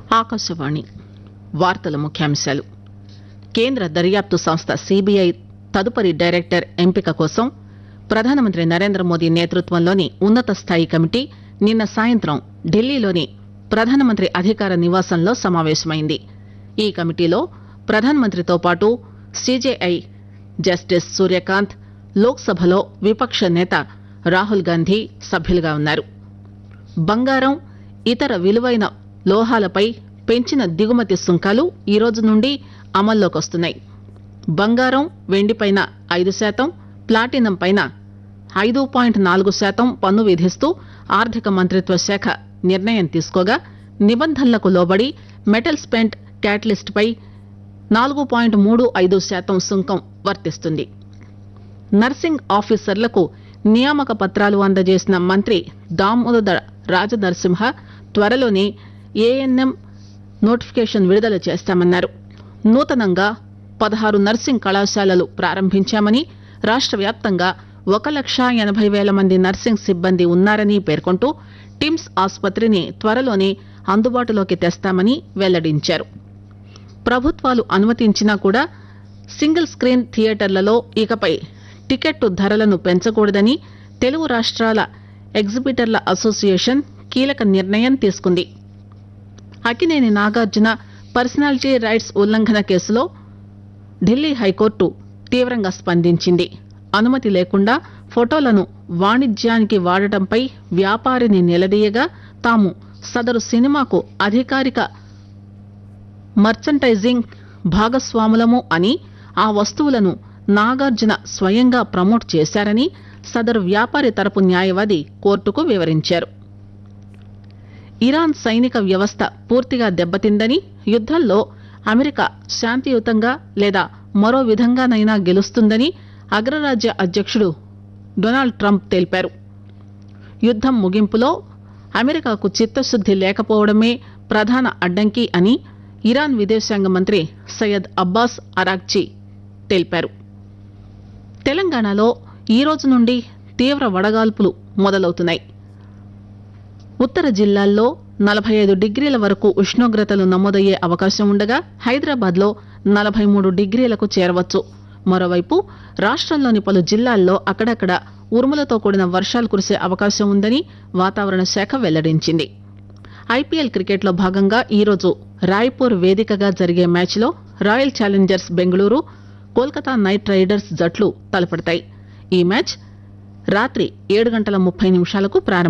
ఆకాశవాణి వార్తల ముఖ్యాంశాలు కేంద్ర దర్యాప్తు సంస్థ సీబీఐ తదుపరి డైరెక్టర్ ఎంపిక కోసం ప్రధానమంత్రి నరేంద్ర మోదీ నేతృత్వంలోని ఉన్నత స్థాయి కమిటీ నిన్న సాయంత్రం ఢిల్లీలోని ప్రధానమంత్రి అధికార నివాసంలో సమావేశమైంది ఈ కమిటీలో ప్రధానమంత్రితో పాటు సీజేఐ జస్టిస్ సూర్యకాంత్ లోక్ సభలో విపక్ష నేత రాహుల్ గాంధీ సభ్యులుగా ఉన్నారు బంగారం ఇతర విలువైన లోహాలపై పెంచిన దిగుమతి సుంకాలు ఈ రోజు నుండి అమల్లోకి వస్తున్నాయి బంగారం వెండిపైన ఐదు శాతం ప్లాటినం పైన ఐదు పాయింట్ నాలుగు శాతం పన్ను విధిస్తూ ఆర్థిక మంత్రిత్వ శాఖ నిర్ణయం తీసుకోగా నిబంధనలకు లోబడి మెటల్ స్పెంట్ క్యాటలిస్ట్ పై నాలుగు పాయింట్ మూడు ఐదు శాతం సుంకం వర్తిస్తుంది నర్సింగ్ ఆఫీసర్లకు నియామక పత్రాలు అందజేసిన మంత్రి దామోదర రాజనరసింహ త్వరలోనే ఏఎన్ఎం నోటిఫికేషన్ విడుదల చేస్తామన్నారు నూతనంగా పదహారు నర్సింగ్ కళాశాలలు ప్రారంభించామని రాష్ట్ర వ్యాప్తంగా ఒక లక్ష ఎనభై వేల మంది నర్సింగ్ సిబ్బంది ఉన్నారని పేర్కొంటూ టిమ్స్ ఆసుపత్రిని త్వరలోనే అందుబాటులోకి తెస్తామని వెల్లడించారు ప్రభుత్వాలు అనుమతించినా కూడా సింగిల్ స్క్రీన్ థియేటర్లలో ఇకపై టికెట్టు ధరలను పెంచకూడదని తెలుగు రాష్ట్రాల ఎగ్జిబిటర్ల అసోసియేషన్ కీలక నిర్ణయం తీసుకుంది అకినేని నాగార్జున పర్సనాలిటీ రైట్స్ ఉల్లంఘన కేసులో ఢిల్లీ హైకోర్టు తీవ్రంగా స్పందించింది అనుమతి లేకుండా ఫోటోలను వాణిజ్యానికి వాడటంపై వ్యాపారిని నిలదీయగా తాము సదరు సినిమాకు అధికారిక మర్చంటైజింగ్ భాగస్వాములము అని ఆ వస్తువులను నాగార్జున స్వయంగా ప్రమోట్ చేశారని సదరు వ్యాపారి తరపు న్యాయవాది కోర్టుకు వివరించారు ఇరాన్ సైనిక వ్యవస్థ పూర్తిగా దెబ్బతిందని యుద్దంలో అమెరికా శాంతియుతంగా లేదా మరో విధంగానైనా గెలుస్తుందని అగ్రరాజ్య అధ్యక్షుడు డొనాల్డ్ ట్రంప్ తెలిపారు యుద్దం ముగింపులో అమెరికాకు చిత్తశుద్ది లేకపోవడమే ప్రధాన అడ్డంకి అని ఇరాన్ విదేశాంగ మంత్రి సయ్యద్ అబ్బాస్ అరాక్చి తెలిపారు తెలంగాణలో ఈ రోజు నుండి తీవ్ర వడగాల్పులు మొదలవుతున్నాయి ఉత్తర జిల్లాల్లో నలభై ఐదు డిగ్రీల వరకు ఉష్ణోగ్రతలు నమోదయ్యే అవకాశం ఉండగా హైదరాబాద్ లో నలభై మూడు డిగ్రీలకు చేరవచ్చు మరోవైపు రాష్ట్రంలోని పలు జిల్లాల్లో అక్కడక్కడ ఉరుములతో కూడిన వర్షాలు కురిసే అవకాశం ఉందని వాతావరణ శాఖ వెల్లడించింది ఐపీఎల్ క్రికెట్లో భాగంగా ఈరోజు రాయ్పూర్ వేదికగా జరిగే మ్యాచ్లో royal challengers Bengaluru Kolkata knight riders జట్లు తలపడతాయి ఈ మ్యాచ్ రాత్రి ఏడు గంటల ముప్పై నిమిషాలకు ప్రారంభం